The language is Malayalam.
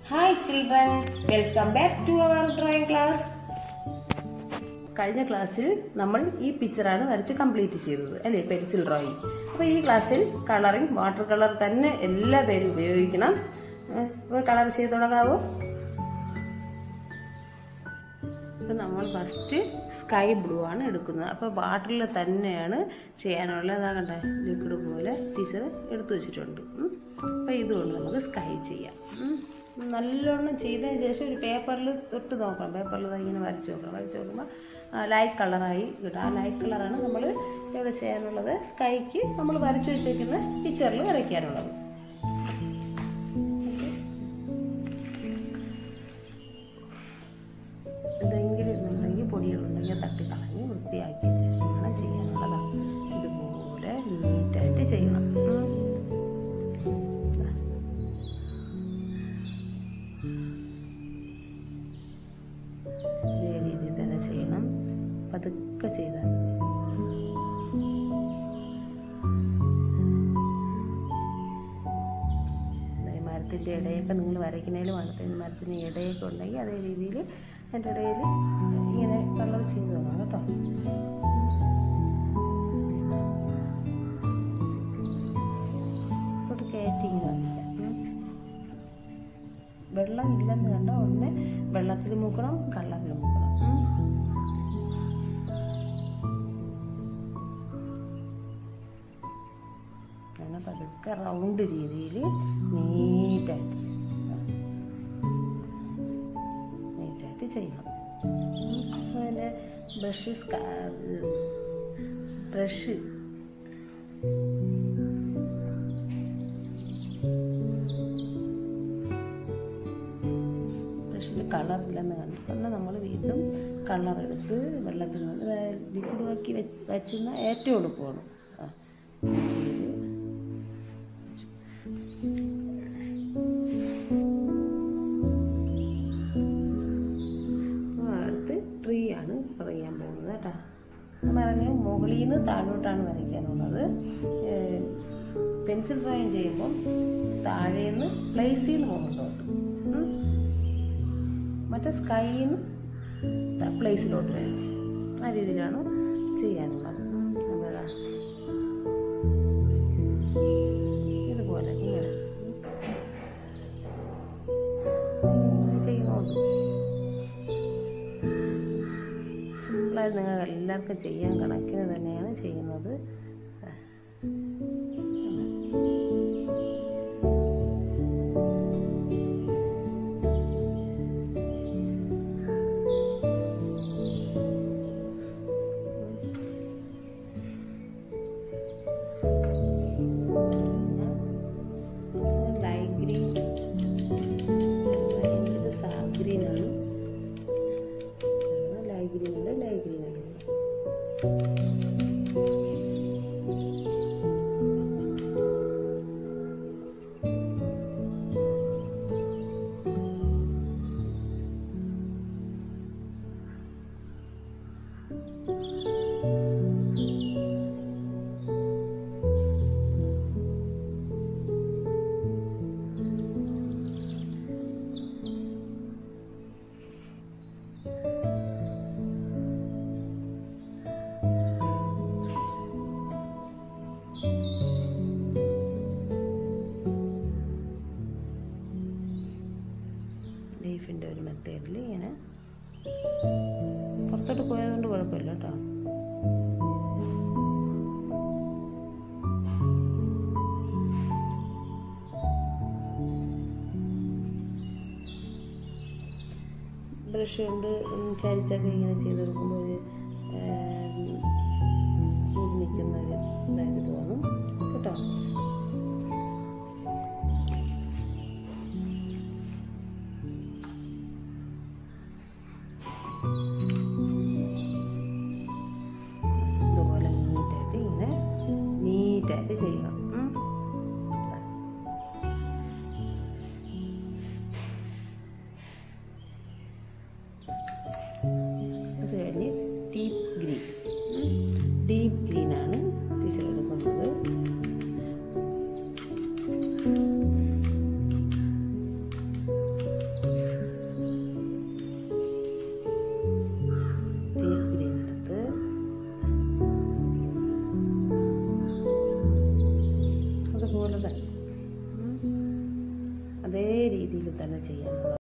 Hi children welcome back to our drawing class കഴിഞ്ഞ ക്ലാസ്സിൽ നമ്മൾ ഈ പിക്ചറാണ് വരച്ച് കംപ്ലീറ്റ് ചെയ്തത് അല്ലേ പെൻസിൽ ഡ്രോയിങ് അപ്പോൾ ഈ ക്ലാസ്സിൽ കളറിങ് വാട്ടർ കളർ തന്നെ എല്ലാ പേരും ഉപയോഗിക്കണം അപ്പോൾ കളർ ചെയ്ത് തുടങ്ങാവോ ഇപ്പം നമ്മൾ ഫസ്റ്റ് സ്കൈ ബ്ലൂ ആണ് എടുക്കുന്നത് അപ്പോൾ വാട്ടറിൽ തന്നെയാണ് ചെയ്യാനുള്ളത് അതാ കണ്ട ലിക്വിഡ് പോലെ ടീച്ചർ എടുത്തു വെച്ചിട്ടുണ്ട് അപ്പോൾ ഇതുകൊണ്ട് നമുക്ക് സ്കൈ ചെയ്യാം ഉം. നല്ലോണം ചെയ്തതിന് ശേഷം ഒരു പേപ്പറിൽ തൊട്ട് നോക്കണം പേപ്പറിൽ ഇങ്ങനെ വരച്ച് നോക്കണം വരച്ച് നോക്കുമ്പോൾ ലൈറ്റ് കളറായി കിട്ടും ആ ലൈറ്റ് കളറാണ് നമ്മൾ ഇവിടെ ചെയ്യാനുള്ളത് സ്കൈക്ക് നമ്മൾ വരച്ച് വെച്ചേക്കുന്ന പിക്ചറിൽ വരയ്ക്കാനുള്ളത് എന്തെങ്കിലും ഇതുണ്ടെങ്കിൽ പൊടികളുണ്ടെങ്കിൽ തട്ടിക്കളഞ്ഞ് വൃത്തിയാക്കിയ ശേഷം വേണം ചെയ്യാനുള്ളതാണ് ഇതുപോലെ നീറ്റായിട്ട് ചെയ്യണം ഉം. ദാ. ഇതേ രീതിയിൽ തന്നെ ചെയ്യണം പതുക്കെ ചെയ്താൽ മതി ദേ മരത്തിൻ്റെ ഇടയൊക്കെ നിങ്ങൾ വരയ്ക്കുന്നതിൽ മരത്തിൻ്റെ മരത്തിൻ്റെ ഇടയൊക്കെ ഉണ്ടെങ്കിൽ അതേ രീതിയിൽ അതിൻ്റെ ഇടയിൽ ഇങ്ങനെ കളർ ചെയ്ത് തരണം കേട്ടോ ഇങ്ങോട്ട് കയറ്റി ഇങ്ങനെ വയ്ക്കാം ഉം. വെള്ളം ഇല്ലെന്ന് കണ്ട ഒന്ന് വെള്ളത്തിൽ മുക്കണം കളറിൽ മുക്കണം ഉം. അങ്ങനെ പതുക്കെ റൗണ്ട് രീതിയിൽ നീറ്റായിട്ട് നീറ്റായിട്ട് ചെയ്യണം അതിൻ്റെ ബ്രഷ് ബ്രഷ് ബ്രഷിന് കളറില്ലെന്ന് കണ്ടിട്ടുണ്ട് നമ്മൾ വീണ്ടും കളർ എടുത്ത് വെള്ളത്തിൽ ലിക്വിഡ് ആക്കി വെച്ച് വച്ചുന്ന ഏറ്റവും എളുപ്പമാണ് ആ ചെയ്ത് ആ, അടുത്ത് ട്രീ ആണ് പറയാൻ പോകുന്നത് കേട്ടോ പറഞ്ഞ് മുകളിൽ നിന്ന് താഴോട്ടാണ് വരയ്ക്കാനുള്ളത് പെൻസിൽ ഡ്രോയിങ് ചെയ്യുമ്പോൾ താഴേന്ന് പ്ലേസിൽ നിന്ന് മുകളിലോട്ട് ഉം. മറ്റേ സ്കൈയിൽ നിന്ന് പ്ലേസിലോട്ട് വരും ആ രീതിയിലാണ് ചെയ്യാനുള്ളത് ഉം. അപ്പോൾ ദാ ഇതുപോലെ ഇങ്ങനെ ഇങ്ങനെ ചെയ്യുന്നുണ്ട് സിമ്പിളായി നിങ്ങൾ എല്ലാവർക്കും ചെയ്യാൻ കണക്കിന് തന്നെയാണ് ചെയ്യുന്നത് ലൈറ്റ് ഗ്രീൻ ഇത് സാഫ് ഗ്രീനാണ് ലൈറ്റ് ഗ്രീൻ ഉണ്ട് ലൈറ്റ് ഗ്രീൻ ഉണ്ട് ലീഫിൻ്റെ ഒരു മെത്തേഡിൽ ഇങ്ങനെ പുറത്തോട്ട് പോയതുകൊണ്ട് കുഴപ്പമില്ല കേട്ടോ ബ്രഷ് കൊണ്ട് ചരിച്ചൊക്കെ ഇങ്ങനെ ചെയ്ത് കൊടുക്കുമ്പോൾ ഒരു കൂടി നിൽക്കുന്ന ഒരു ഇതായിട്ട് തോന്നും കേട്ടോ ഇതുപോലെ നീറ്റായിട്ട് ഇങ്ങനെ നീറ്റായിട്ട് ചെയ്യണം ഉം. അത് കഴിഞ്ഞ് ഡീപ്പ് ഗ്രീൻ ഡീപ്പ് ഗ്രീനാണ് ടീച്ചർ എടുക്കുന്നത് രീതിയിൽ തന്നെ ചെയ്യാനുള്ളത്